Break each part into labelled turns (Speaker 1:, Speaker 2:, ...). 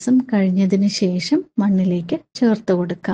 Speaker 1: ദിവസം കഴിഞ്ഞതിന് ശേഷം മണ്ണിലേക്ക് ചേർത്ത് കൊടുക്കാം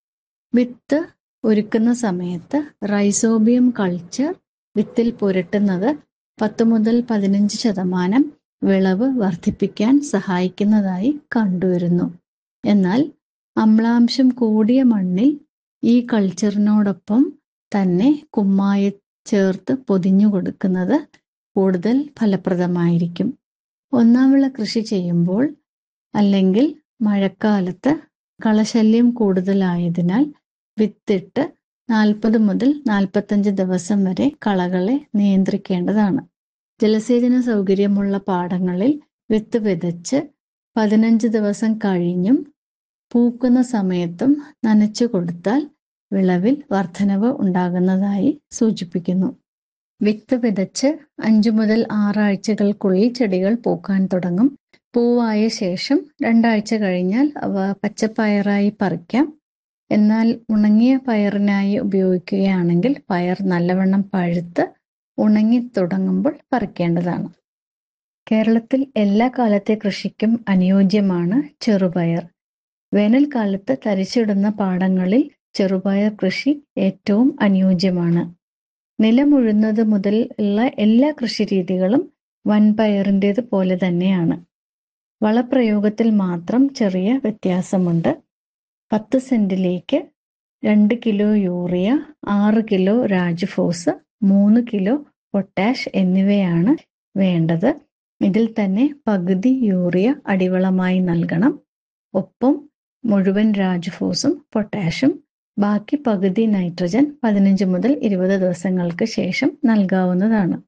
Speaker 1: വിത്ത് ഒരുക്കുന്ന സമയത്ത് റൈസോബിയം കൾച്ചർ വിത്തിൽ പുരട്ടുന്നത് പത്ത് മുതൽ പതിനഞ്ച് ശതമാനം വിളവ് വർദ്ധിപ്പിക്കാൻ സഹായിക്കുന്നതായി കണ്ടുവരുന്നു എന്നാൽ അമ്ലാംശം കൂടിയ മണ്ണിൽ ഈ കൾച്ചറിനോടൊപ്പം തന്നെ കുമ്മായ ചേർത്ത് പൊതിഞ്ഞു കൊടുക്കുന്നത് കൂടുതൽ ഫലപ്രദമായിരിക്കും ഒന്നാം വിള കൃഷി ചെയ്യുമ്പോൾ അല്ലെങ്കിൽ മഴക്കാലത്ത് കളശല്യം കൂടുതലായതിനാൽ വിത്തിട്ട് നാൽപ്പത് മുതൽ നാൽപ്പത്തഞ്ച് ദിവസം വരെ കളകളെ നിയന്ത്രിക്കേണ്ടതാണ് ജലസേചന സൗകര്യമുള്ള പാടങ്ങളിൽ വിത്ത് വിതച്ച് പതിനഞ്ച് ദിവസം കഴിഞ്ഞും പൂക്കുന്ന സമയത്തും നനച്ചു കൊടുത്താൽ വിളവിൽ വർധനവ് ഉണ്ടാകുന്നതായി സൂചിപ്പിക്കുന്നു വിത്ത് വിതച്ച് അഞ്ചു മുതൽ ആറാഴ്ചകൾക്കുള്ളിൽ ചെടികൾ പൂക്കാൻ തുടങ്ങും പൂവായ ശേഷം രണ്ടാഴ്ച കഴിഞ്ഞാൽ അവ പച്ചപ്പയറായി പറിക്കാം എന്നാൽ ഉണങ്ങിയ പയറിനായി ഉപയോഗിക്കുകയാണെങ്കിൽ പയർ നല്ലവണ്ണം പഴുത്ത് ഉണങ്ങി തുടങ്ങുമ്പോൾ പറിക്കേണ്ടതാണ് കേരളത്തിൽ എല്ലാ കാലത്തെ കൃഷിക്കും അനുയോജ്യമാണ് ചെറുപയർ വേനൽക്കാലത്ത് തരിച്ചിടുന്ന പാടങ്ങളിൽ ചെറുപയർ കൃഷി ഏറ്റവും അനുയോജ്യമാണ് നിലമുഴുന്നത് മുതൽ ഉള്ള എല്ലാ കൃഷിരീതികളും വൻപയറിൻ്റേത് പോലെ തന്നെയാണ് വളപ്രയോഗത്തിൽ മാത്രം ചെറിയ വ്യത്യാസമുണ്ട് പത്ത് സെന്റിലേക്ക് രണ്ട് കിലോ യൂറിയ ആറ് കിലോ രാജ്ഫോസ് മൂന്ന് കിലോ പൊട്ടാഷ് എന്നിവയാണ് വേണ്ടത് ഇതിൽ തന്നെ പകുതി യൂറിയ അടിവളമായി നൽകണം ഒപ്പം മുഴുവൻ രാജ്ഫോസും പൊട്ടാഷും ബാക്കി പകുതി നൈട്രജൻ പതിനഞ്ച് മുതൽ ഇരുപത് ദിവസങ്ങൾക്ക് ശേഷം നൽകാവുന്നതാണ്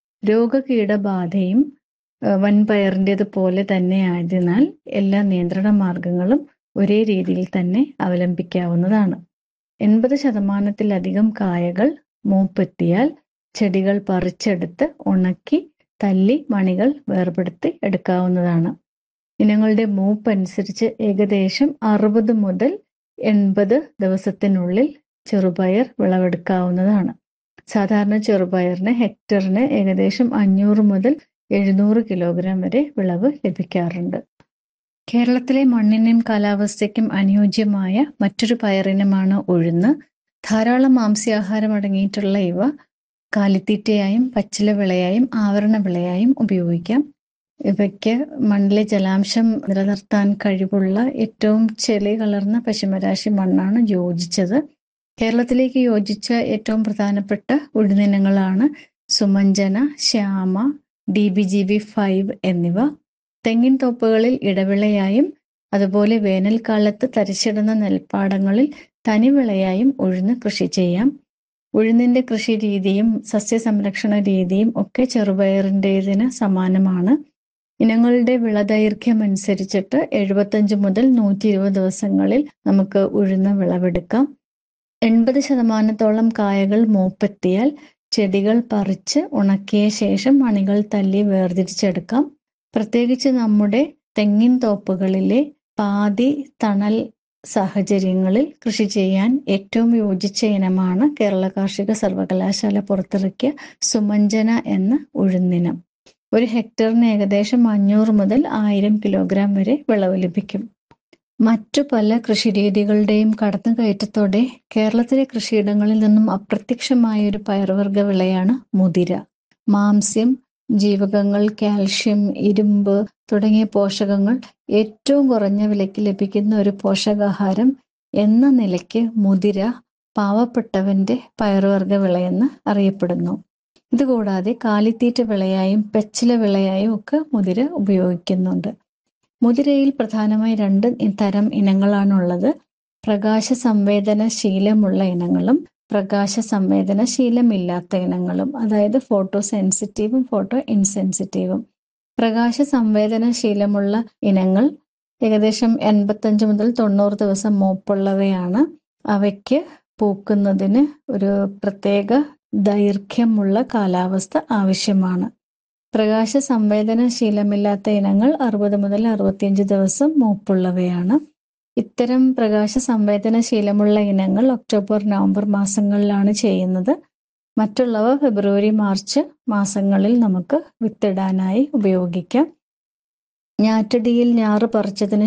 Speaker 1: രോഗകീടബാധയും വൻപയറിൻ്റെത് പോലെ തന്നെ ആയതിനാൽ എല്ലാ നിയന്ത്രണ മാർഗങ്ങളും ഒരേ രീതിയിൽ തന്നെ അവലംബിക്കാവുന്നതാണ് എൺപത് ശതമാനത്തിലധികം കായകൾ മൂപ്പെത്തിയാൽ ചെടികൾ പറിച്ചെടുത്ത് ഉണക്കി തല്ലി മണികൾ വേർപെടുത്തി എടുക്കാവുന്നതാണ് ഇനങ്ങളുടെ മൂപ്പ് അനുസരിച്ച് ഏകദേശം അറുപത് മുതൽ എൺപത് ദിവസത്തിനുള്ളിൽ ചെറുപയർ വിളവെടുക്കാവുന്നതാണ് സാധാരണ ചെറുപയറിന് ഹെക്ടറിന് ഏകദേശം അഞ്ഞൂറ് മുതൽ എഴുന്നൂറ് കിലോഗ്രാം വരെ വിളവ് ലഭിക്കാറുണ്ട് കേരളത്തിലെ മണ്ണിനും കാലാവസ്ഥയ്ക്കും അനുയോജ്യമായ മറ്റൊരു പയറിനമാണ് ഉഴുന്ന് ധാരാളം മാംസ്യാഹാരം അടങ്ങിയിട്ടുള്ള ഇവ കാലിത്തീറ്റയായും പച്ചില വിളയായും ആവരണ വിളയായും ഉപയോഗിക്കാം ഇവയ്ക്ക് മണ്ണിലെ ജലാംശം നിലനിർത്താൻ കഴിവുള്ള ഏറ്റവും ചെളി കലർന്ന പശുമരാശി മണ്ണാണ് യോജിച്ചത് കേരളത്തിലേക്ക് യോജിച്ച ഏറ്റവും പ്രധാനപ്പെട്ട ഉഴുന്നിനങ്ങളാണ് Sumanjana Shyama D B G B five എന്നിവ തെങ്ങിൻ തോപ്പുകളിൽ ഇടവിളയായും അതുപോലെ വേനൽക്കാലത്ത് തരിച്ചിടുന്ന നെൽപ്പാടങ്ങളിൽ തനിവിളയായും ഉഴുന്ന് കൃഷി ചെയ്യാം ഉഴുന്നിന്റെ കൃഷി രീതിയും സസ്യസംരക്ഷണ രീതിയും ഒക്കെ ചെറുപയറിൻ്റെതിന് സമാനമാണ് ഇനങ്ങളുടെ വിളദൈർഘ്യം അനുസരിച്ചിട്ട് എഴുപത്തഞ്ച് മുതൽ നൂറ്റി ഇരുപത് ദിവസങ്ങളിൽ നമുക്ക് ഉഴുന്ന് വിളവെടുക്കാം എൺപത് ശതമാനത്തോളം കായകൾ മൂപ്പെത്തിയാൽ ചെടികൾ പറിച്ച് ഉണക്കിയ ശേഷം മണികൾ തല്ലി വേർതിരിച്ചെടുക്കാം പ്രത്യേകിച്ച് നമ്മുടെ തെങ്ങിൻ തോപ്പുകളിലെ പാതി തണൽ സാഹചര്യങ്ങളിൽ കൃഷി ചെയ്യാൻ ഏറ്റവും യോജിച്ച ഇനമാണ് കേരള കാർഷിക സർവകലാശാല പുറത്തിറക്കിയ സുമഞ്ജന എന്ന ഉഴുന്നിനം ഒരു ഹെക്ടറിന് ഏകദേശം അഞ്ഞൂറ് മുതൽ ആയിരം കിലോഗ്രാം വരെ വിളവ് ലഭിക്കും മറ്റു പല കൃഷിരീതികളുടെയും കടന്നുകയറ്റത്തോടെ കേരളത്തിലെ കൃഷിയിടങ്ങളിൽ നിന്നും അപ്രത്യക്ഷമായ ഒരു പയർവർഗ വിളയാണ് മുതിര മാംസ്യം ജീവകങ്ങൾ കാൽഷ്യം ഇരുമ്പ് തുടങ്ങിയ പോഷകങ്ങൾ ഏറ്റവും കുറഞ്ഞ വിലയ്ക്ക് ലഭിക്കുന്ന ഒരു പോഷകാഹാരം എന്ന നിലയ്ക്ക് മുതിര പാവപ്പെട്ടവന്റെ പയറുവർഗ വിളയെന്ന് അറിയപ്പെടുന്നു ഇതുകൂടാതെ കാലിത്തീറ്റ വിളയായും പെച്ചില വിളയായും ഒക്കെ മുതിര ഉപയോഗിക്കുന്നുണ്ട് മുതിരയിൽ പ്രധാനമായി രണ്ട് തരം ഇനങ്ങളാണുള്ളത് പ്രകാശ സംവേദനശീലമുള്ള ഇനങ്ങളും പ്രകാശ സംവേദനശീലമില്ലാത്ത ഇനങ്ങളും അതായത് ഫോട്ടോ സെൻസിറ്റീവും ഫോട്ടോ ഇൻസെൻസിറ്റീവും പ്രകാശ സംവേദനശീലമുള്ള ഇനങ്ങൾ ഏകദേശം എൺപത്തഞ്ച് മുതൽ തൊണ്ണൂറ് ദിവസം മൂപ്പുള്ളവയാണ് അവയ്ക്ക് പൂക്കുന്നതിന് ഒരു പ്രത്യേക ദൈർഘ്യമുള്ള കാലാവസ്ഥ ആവശ്യമാണ് പ്രകാശ സംവേദനശീലമില്ലാത്ത ഇനങ്ങൾ അറുപത് മുതൽ അറുപത്തിയഞ്ച് ദിവസം മൂപ്പുള്ളവയാണ് ഇത്തരം പ്രകാശ സംവേദനശീലമുള്ള ഇനങ്ങൾ ഒക്ടോബർ നവംബർ മാസങ്ങളിലാണ് ചെയ്യുന്നത് മറ്റുള്ളവ ഫെബ്രുവരി മാർച്ച് മാസങ്ങളിൽ നമുക്ക് വിത്തിടാനായി ഉപയോഗിക്കാം ഞാറ്റടിയിൽ ഞാറ് പറിച്ചതിന്